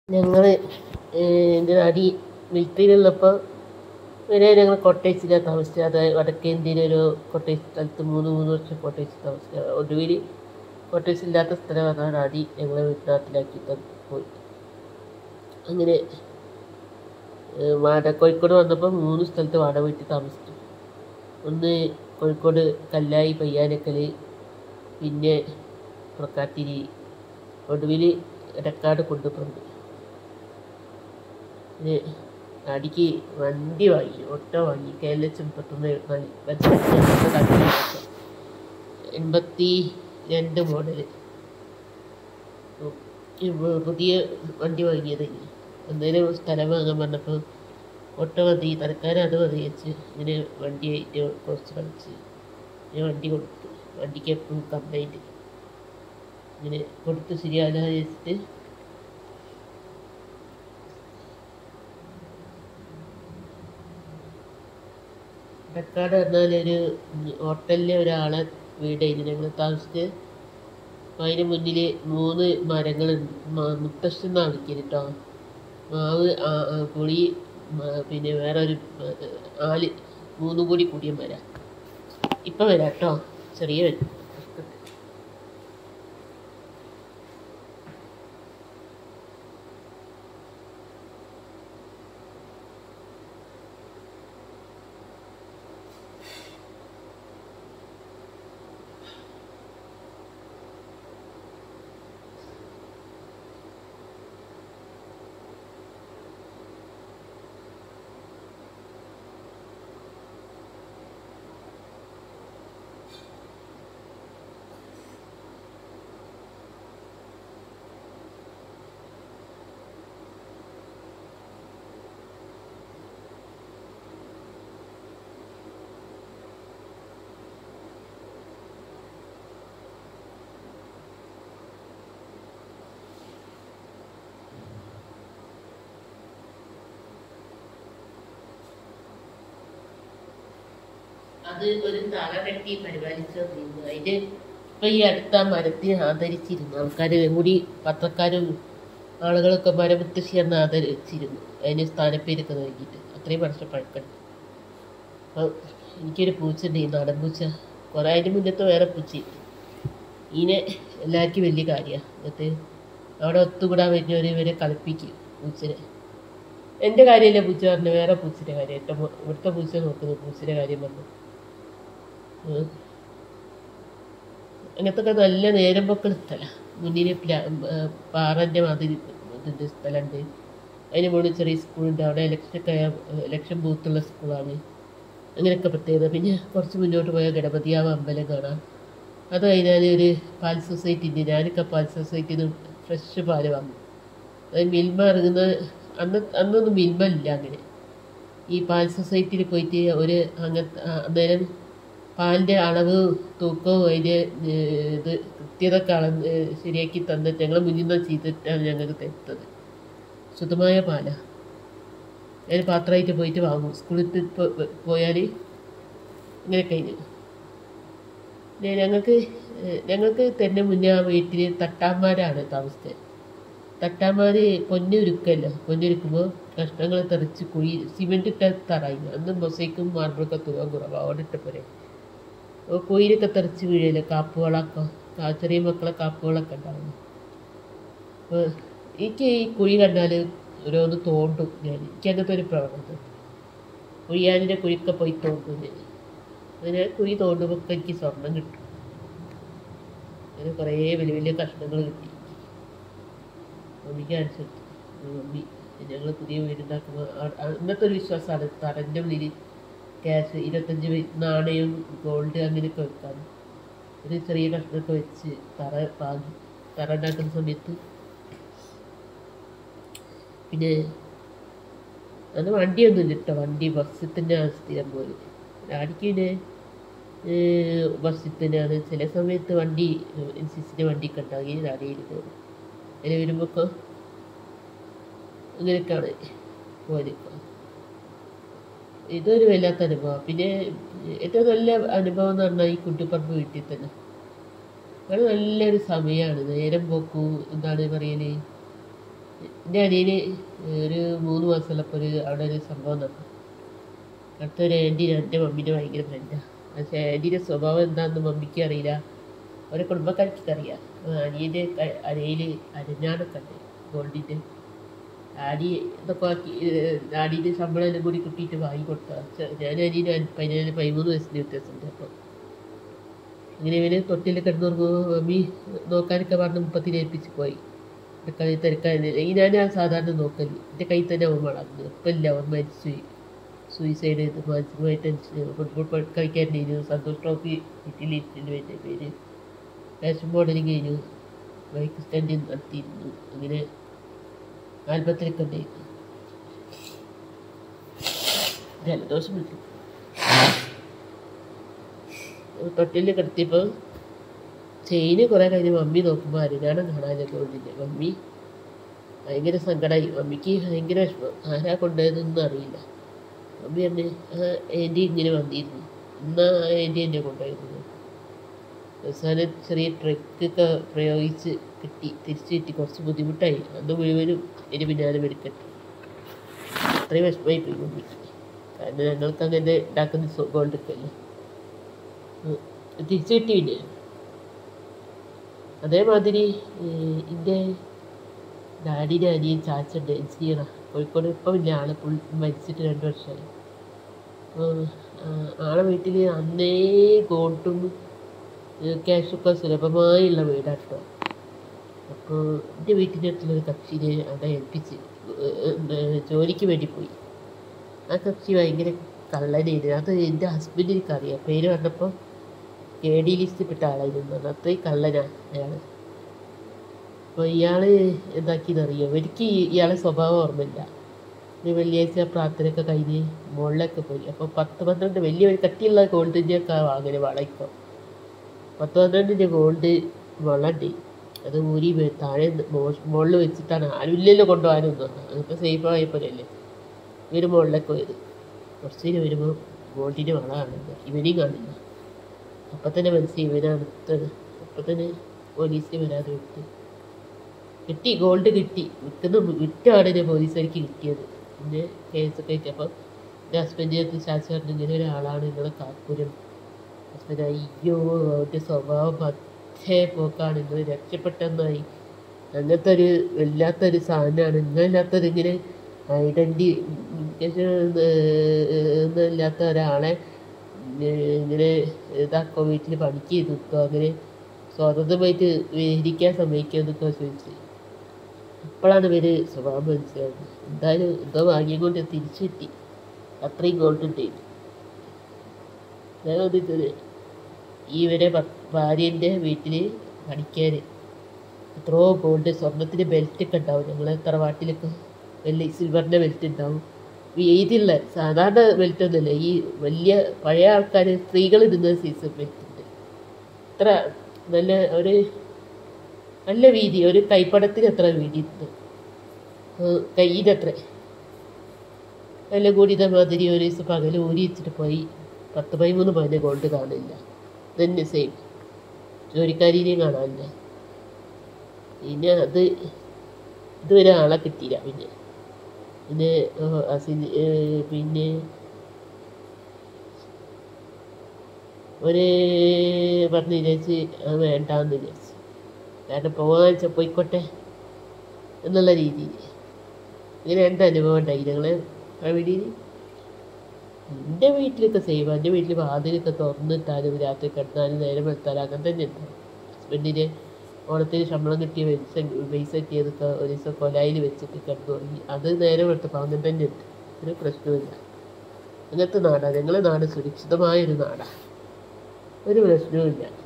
ഞങ്ങൾ എൻ്റെ അടി മിലിറ്ററിയിലുള്ളപ്പോൾ വരെ ഞങ്ങൾ കോട്ടേഴ്സിലാണ് താമസിച്ചത് അത് വടക്കേ ഇന്ത്യയിലെ ഒരു കോട്ടേഴ്സ് സ്ഥലത്ത് മൂന്ന് മൂന്ന് വർഷം കോട്ടേഴ്സിൽ താമസിച്ചത് ഒടുവിൽ കോട്ടേഴ്സ് ഇല്ലാത്ത സ്ഥലം അതാണ് അടി ഞങ്ങളെ വീട്ടുനാട്ടിലാക്കി തന്നു പോയി അങ്ങനെ വാട കോഴിക്കോട് വന്നപ്പോൾ മൂന്ന് സ്ഥലത്ത് വാടക വീട്ടിൽ താമസിച്ചു ഒന്ന് കോഴിക്കോട് കല്ലായി പയ്യാനക്കൽ പിന്നെ പുറക്കാട്ടിരി ഒടുവിൽ എടക്കാട് കുണ്ടുപറമ്പ് പിന്നെ അടിക്ക് വണ്ടി വാങ്ങി ഓട്ടോ വാങ്ങി കെ എൽ എച്ച് മുപ്പത്തൊന്ന് എൺപത്തി രണ്ട് മോഡല് പുതിയ വണ്ടി വാങ്ങിയത് അന്നേരം സ്ഥലം വാങ്ങാൻ പറഞ്ഞപ്പോൾ ഓട്ടോ മതി തൽക്കാലം അത് മതി വെച്ച് ഇങ്ങനെ വണ്ടിയായിട്ട് കുറച്ച് കളിച്ച് ഞാൻ വണ്ടി കൊടുത്തു വണ്ടിക്ക് എപ്പോഴും കംപ്ലൈൻറ്റ് ഇങ്ങനെ കൊടുത്ത് ശരിയാവില്ല വെച്ചിട്ട് പാലക്കാട് പറഞ്ഞാൽ ഒരു ഹോട്ടലിലെ ഒരാളെ വീടായിരുന്നു ഞങ്ങൾ താമസിച്ച് അപ്പോൾ അതിന് മുന്നിൽ മൂന്ന് മരങ്ങളുണ്ട് മുത്തശ്ശൻ എന്നാണ് വിളിക്കല് കേട്ടോ മാവ് പുളി പിന്നെ വേറെ ഒരു നാല് മൂന്നും കൂടി കൂടിയ മരം ഇപ്പം വരാം കേട്ടോ ചെറിയ വരും അത് ഒരു തറ കെട്ടി പരിപാലിച്ചു തന്നിരുന്നു അതിന് ഇപ്പം ഈ അടുത്ത മരത്തിന് ആദരിച്ചിരുന്നു ആൾക്കാർ കൂടി പത്രക്കാരും ആളുകളൊക്കെ മരമുത്തശ്ശി എന്ന് ആദരിച്ചിരുന്നു അതിന് സ്ഥാനപ്പേരൊക്കെ നൽകിയിട്ട് അത്രയും വർഷം പഴക്കം അപ്പോൾ എനിക്കൊരു പൂച്ച ഉണ്ട് ഈ നാടൻ പൂച്ച കുറേ അതിന് മുന്നത്തെ വേറെ പൂച്ച ഇതിനെ എല്ലാവർക്കും വലിയ കാര്യമാണ് എന്നിട്ട് അവിടെ ഒത്തുകൂടാൻ വരുന്നവർ ഇവരെ കളിപ്പിക്കും പൂച്ചനെ എൻ്റെ കാര്യമല്ല പൂച്ച പറഞ്ഞു വേറെ പൂച്ചയുടെ കാര്യം എൻ്റെ ഇവിടുത്തെ പൂച്ച നോക്കുന്നു പൂച്ചയുടെ കാര്യം പറഞ്ഞു അങ്ങനത്തെ നല്ല നേരം പൊക്കൾ സ്ഥലം മുന്നിൽ പാറൻ്റെ മാതിരി ഇതിൻ്റെ സ്ഥലമുണ്ട് അതിന് മുകളിൽ ചെറിയ സ്കൂളുണ്ട് അവിടെ ഇലക്ഷനൊക്കെ ഇലക്ഷൻ ബൂത്തുള്ള സ്കൂളാണ് അങ്ങനെയൊക്കെ പ്രത്യേകത പിന്നെ കുറച്ച് മുന്നോട്ട് പോയാൽ ഗണപതിയാവ് അമ്പലം കാണാം അത് കഴിഞ്ഞാൽ ഒരു പാൽ സൊസൈറ്റി ഉണ്ട് ഞാനൊക്കെ പാൽ സൊസൈറ്റിയിൽ നിന്ന് ഫ്രഷ് പാൽ വാങ്ങും അത് മിൽമ ഇറങ്ങുന്ന അന്ന് അന്നൊന്നും മിൽമ ഇല്ല അങ്ങനെ ഈ പാൽ സൊസൈറ്റിയിൽ പോയിട്ട് ഒരു അങ്ങനത്തെ അന്നേരം പാലിൻ്റെ അളവ് തൂക്കവും അതിൻ്റെ ഇത് കൃത്യതൊക്കെ അളന്ന് ശരിയാക്കി തന്നിട്ട് ഞങ്ങൾ മുന്നിൽ നിന്ന് ചെയ്തിട്ടാണ് ഞങ്ങൾക്ക് തരുന്നത് ശുദ്ധമായ പാലാണ് ഞാൻ പാത്രമായിട്ട് പോയിട്ട് വാങ്ങും സ്കൂളിൽ പോയാൽ ഇങ്ങനെ കഴിഞ്ഞു ഞങ്ങൾക്ക് ഞങ്ങൾക്ക് തന്നെ മുന്നേ ആ വീട്ടിൽ തട്ടാന്മാരാണ് താമസിച്ചത് തട്ടാന്മാർ പൊന്നുരുക്കല്ലോ പൊന്നുരുക്കുമ്പോൾ കഷ്ണങ്ങൾ തെറിച്ച് കുഴി സിമെൻ്റ് ഇട്ട തറയില്ല അന്ന് മൊസൈക്കും മാർബിളൊക്കെ തൂക്കാൻ കുറവാണ് അവിടെ ഇട്ട പോരെ കുയിലൊക്കെ തെറിച്ച് വീഴല്ലോ കാപ്പുകളൊക്കെ ചെറിയ മക്കളെ കാപ്പുകളൊക്കെ ഉണ്ടാവുന്നു അപ്പോൾ എനിക്ക് ഈ കുഴി കണ്ടാൽ ഓരോന്ന് തോണ്ടും ഞാൻ എനിക്ക് അങ്ങനത്തെ ഒരു പ്രവണത കുഴിയാനിൻ്റെ കുഴിയൊക്കെ പോയി തോണ്ടും ഞാൻ അങ്ങനെ കുഴി തോണ്ടുമ്പോൾ എനിക്ക് സ്വർണം കിട്ടും അങ്ങനെ കുറേ വലിയ വലിയ കഷ്ണങ്ങൾ കിട്ടി മമ്മിക്ക് കാണിച്ചു മമ്മി ഞങ്ങൾ പുതിയ വീടുണ്ടാക്കുമ്പോൾ ഇന്നത്തെ ഒരു വിശ്വാസമാണ് തറൻ്റെ ഉള്ളിൽ ക്യാഷ് ഇരുപത്തഞ്ച് നാണയം ഗോൾഡ് അങ്ങനെയൊക്കെ വെക്കാം ഒരു ചെറിയ കഷ്ണമൊക്കെ വെച്ച് തറ പാകി തറ ഉണ്ടാക്കുന്ന സമയത്ത് പിന്നെ അന്ന് വണ്ടിയൊന്നും ഇല്ല കേട്ടോ വണ്ടി ബസ്സിൽ തന്നെയാണ് സ്ഥിരം പോലെ ഡാഡിക്ക് പിന്നെ ബസ്സിൽ തന്നെയാണ് ചില സമയത്ത് വണ്ടി എൻ സി സിൻ്റെ വണ്ടിയൊക്കെ ഉണ്ടാക്കി ഡാഡിയിൽ പോകും അതിൽ വരുമ്പോൾ അങ്ങനെയൊക്കെയാണ് പോലെ ഇതൊരു വല്ലാത്ത അനുഭവം പിന്നെ ഏറ്റവും നല്ല അനുഭവം എന്ന് പറഞ്ഞാൽ ഈ കുട്ടിപ്പറമ്പ് വീട്ടിൽ തന്നെ അത് നല്ലൊരു സമയമാണ് നേരം പോക്കു എന്താണ് പറയല് എൻ്റെ അനിയന് ഒരു മൂന്ന് മാസമുള്ളപ്പോൾ ഒരു അവിടെ ഒരു സംഭവം നടന്നു അടുത്തൊരു ആൻറ്റി എൻ്റെ മമ്മീൻ്റെ ഭയങ്കര ഫ്രണ്ടാണ് പക്ഷേ ആൻറ്റീൻ്റെ സ്വഭാവം എന്താണെന്ന് മമ്മിക്ക് അറിയില്ല അവരെ കുടുംബക്കാർക്ക് അറിയാം അനിയൻ്റെ അരയിൽ അരഞ്ഞാണൊക്കെ ഉണ്ട് ഗോൾഡിൻ്റെ ആടി ഇതൊക്കെ ആക്കി ആടിൻ്റെ ശമ്പളം എല്ലാം കൂടി കിട്ടിയിട്ട് വാങ്ങി കൊടുത്ത ഞാൻ അനിയന് പതിനേഴ് പതിമൂന്ന് വയസ്സിന് വ്യത്യാസമുണ്ട് അപ്പോൾ അങ്ങനെ ഇവന് തൊട്ടിൽ കിടന്നുറങ്ങുമ്പോൾ മമ്മി നോക്കാനൊക്കെ പറഞ്ഞ് മുപ്പത്തിന് ഏൽപ്പിച്ച് പോയി എൻ്റെ കൈ തിരക്കാൻ ഈ ഞാൻ സാധാരണ നോക്കല് എൻ്റെ കൈ തന്നെ അവൻ വളർന്നു ഇപ്പം ഇല്ല അവൻ മരിച്ചു സൂയിസൈഡ് ചെയ്ത് മാനസികമായി ടെൻഷൻ ഫുട്ബോൾ കളിക്കാറുണ്ടായിരുന്നു സന്തോഷ് ട്രോഫി കിട്ടിയിലിരുത്തിൻ്റെ പേര് പേര് ഫാഷൻ മോഡലിംഗ് കഴിഞ്ഞു ബൈക്ക് സ്റ്റാൻഡിൽ നടത്തിയിരുന്നു അങ്ങനെ ആൽബത്തിലൊക്കെ ഉണ്ടായിരുന്നു ജലദോഷം വിളിച്ചു തൊട്ടിൽ കിടത്തിയപ്പോൾ ചെയിന് കുറേ കഴിഞ്ഞ് മമ്മി നോക്കുമ്പോൾ അരിനാണ് കാണാനില്ല ഗോൾഡിൻ്റെ മമ്മി ഭയങ്കര സങ്കടമായി മമ്മിക്ക് ഭയങ്കര വിഷമം ആരാ കൊണ്ടുപോയതൊന്നും അറിയില്ല മമ്മി പറഞ്ഞു ആ ആൻറ്റി ഇങ്ങനെ വന്നിരുന്നു എന്നാ ആ ആൻറ്റി എന്നെ കൊണ്ടുപോയിരുന്നു അവസാനം ചെറിയ ട്രിക്കൊക്കെ പ്രയോഗിച്ച് കിട്ടി തിരിച്ചു കിട്ടി കുറച്ച് ബുദ്ധിമുട്ടായി അന്ന് മുഴുവനും എൻ്റെ പിന്നാലെ മെടുക്കട്ടെ അത്രയും വിഷമമായി പോയി മമ്മിക്ക് കാരണം ഞങ്ങൾക്ക് അങ്ങനെ ഉണ്ടാക്കുന്ന ഗോൾഡ് ഒക്കെ അല്ലേ തിരിച്ചു കിട്ടി പിന്നെ അതേമാതിരി എൻ്റെ ഡാഡിയുടെ അനിയൻ ചാച്ചുണ്ട് എഞ്ചിനീയറാണ് കോഴിക്കോട് ഇപ്പം ഇല്ല ആളെ പുൾ മരിച്ചിട്ട് രണ്ട് വർഷമായി അപ്പോൾ ആളെ വീട്ടിൽ അന്നേ ഗോൾഡും ക്യാഷൊക്കെ സുലഭമായുള്ള വീടാട്ടോ അപ്പോൾ എൻ്റെ വീട്ടിൻ്റെ അടുത്തുള്ളൊരു കക്ഷിനെ അവിടെ ഏൽപ്പിച്ച് ജോലിക്ക് വേണ്ടി പോയി ആ കക്ഷി ഭയങ്കര കള്ളനായിരുന്നു അത് എൻ്റെ ഹസ്ബൻഡിനൊക്കെ അറിയാം പേര് പറഞ്ഞപ്പോൾ കെ ഡി ലിസ്റ്റിൽ പെട്ട ആളായിരുന്നു അത്രയും കള്ളനാണ് അയാൾ അപ്പോൾ ഇയാൾ എന്താക്കിയെന്നറിയോ എനിക്ക് ഇയാളെ സ്വഭാവം ഓർമ്മയില്ല ഒരു വെള്ളിയാഴ്ച പ്രാർത്ഥനയൊക്കെ കഴിഞ്ഞ് മുകളിലൊക്കെ പോയി അപ്പോൾ പത്ത് പന്ത്രണ്ട് വലിയ ഒരു കട്ടിയുള്ള ഗോൾഡിൻ്റെ ഒക്കെ വാങ്ങല് വള ഇപ്പോൾ പത്ത് പന്ത്രണ്ടിൻ്റെ ഗോൾഡ് വളണ്ട് അത് ഊരി താഴെ മുകളിൽ വെച്ചിട്ടാണ് ആരുമില്ലല്ലോ കൊണ്ടുപോകാനൊന്നും അതിപ്പോൾ സേഫ് ആയപ്പോഴല്ലേ ഇവർ മുകളിലൊക്കെ പോയത് കുറച്ച് കഴിഞ്ഞ് വരുമ്പോൾ ഗോൾഡിൻ്റെ വള കാണില്ല ഇവനെയും കാണില്ല അപ്പം തന്നെ മനസ്സിലായി ഇവനാണ് അടുത്തത് അപ്പം തന്നെ പോലീസിന് വരാതെ വിട്ട് കിട്ടി ഗോൾഡ് കിട്ടി വിൽക്കുന്ന വിറ്റാണ് ഞാൻ പോലീസുകാർക്ക് കിട്ടിയത് പിന്നെ കേസൊക്കെ ആയിട്ട് അപ്പം എൻ്റെ ഹസ്ബൻഡിൻ്റെ അടുത്ത് ശാസ്ത്ര പറഞ്ഞു ഇങ്ങനെ ഒരാളാണ് നിങ്ങളെ കാക്കൂരം ഹസ്ബൻഡ് അയ്യോ അവൻ്റെ സ്വഭാവം പറ്റേ പോക്കാണ് നിങ്ങൾ രക്ഷപ്പെട്ടെന്നായി അങ്ങനത്തെ ഒരു വല്ലാത്തൊരു സാധനമാണ് നിങ്ങളില്ലാത്തൊരു ഇങ്ങനെ ഐഡൻറ്റിഫിക്കേഷൻ ഇല്ലാത്ത ഒരാളെ ഇങ്ങനെ ഇതാക്കോ വീട്ടിൽ പണിക്ക് നിൽക്കുക അങ്ങനെ സ്വതന്ത്രമായിട്ട് ഇരിക്കാൻ സമ്മതിക്കുക എന്നൊക്കെ ചോദിച്ച് അപ്പോഴാണ് ഇവർ സ്വഭാവം മനസ്സിലാവുന്നത് എന്തായാലും എന്തോ വാങ്ങിയും കൊണ്ട് തിരിച്ചു കിട്ടി അത്രയും ഗോൾഡ് ഉണ്ടായിരുന്നു ഞാൻ വന്നിട്ടത് ഈ ഇവരെ ഭാര്യൻ്റെ വീട്ടിൽ പണിക്കാൻ എത്രയോ ഗോൾഡ് സ്വർണത്തിൻ്റെ ബെൽറ്റൊക്കെ ഉണ്ടാവും ഞങ്ങളെ തറവാട്ടിലൊക്കെ വലിയ സിൽവറിൻ്റെ ബെൽറ്റ് ഉണ്ടാവും വീതിയുള്ള സാധാരണ ബെൽറ്റ് ഒന്നുമല്ല ഈ വലിയ പഴയ ആൾക്കാർ സ്ത്രീകൾ ഇടുന്ന സീസൺ ബെൽറ്റ് ഉണ്ട് ഇത്ര നല്ല ഒരു നല്ല വീതി ഒരു കൈപ്പടത്തിന് എത്ര വീതി ഉണ്ട് കയ്യിൻ്റെ അത്ര എല്ലാം കൂടി ഇതേമാതിരി ഒരു ദിവസം പകൽ ഊരി വെച്ചിട്ട് പോയി പത്ത് പതിമൂന്ന് പതിനെ ഗോൾഡ് കാണില്ല തന്നെ സെയിം ജോലിക്കാരിനെയും കാണാനില്ല പിന്നെ അത് ഇതുവരെ ആളെ കിട്ടിയില്ല പിന്നെ പിന്നെ അസിന് പിന്നെ ഒരു പറഞ്ഞ് വിചാരിച്ച് അത് വേണ്ടാന്ന് വിചാരിച്ചു കാരണം പോകാൻ വെച്ചാൽ പോയിക്കോട്ടെ എന്നുള്ള രീതിയിൽ ഇങ്ങനെ എൻ്റെ അനുഭവം ഉണ്ടായി ഞങ്ങൾ വീട്ടിൽ എൻ്റെ വീട്ടിലൊക്കെ സേവ് എൻ്റെ വീട്ടിൽ വാതിലൊക്കെ തുറന്നിട്ടാലും രാത്രി കിടന്നാലും നേരം വെളുത്താലും അങ്ങനെ തന്നെ ഉണ്ടാവും ഹസ്ബൻഡിന് ഓണത്തിന് ശമ്പളം കിട്ടിയ പൈസ പൈസ കിട്ടിയതൊക്കെ ഒരു ദിവസം കൊലായിൽ വെച്ചിട്ട് കിടന്നു തുടങ്ങി അത് നേരം വെളുത്തപ്പോൾ അങ്ങനെ തന്നെ ഉണ്ട് ഒരു പ്രശ്നമില്ല അങ്ങനത്തെ നാടാണ് ഞങ്ങളുടെ നാട് സുരക്ഷിതമായൊരു നാടാണ് ഒരു പ്രശ്നവുമില്ല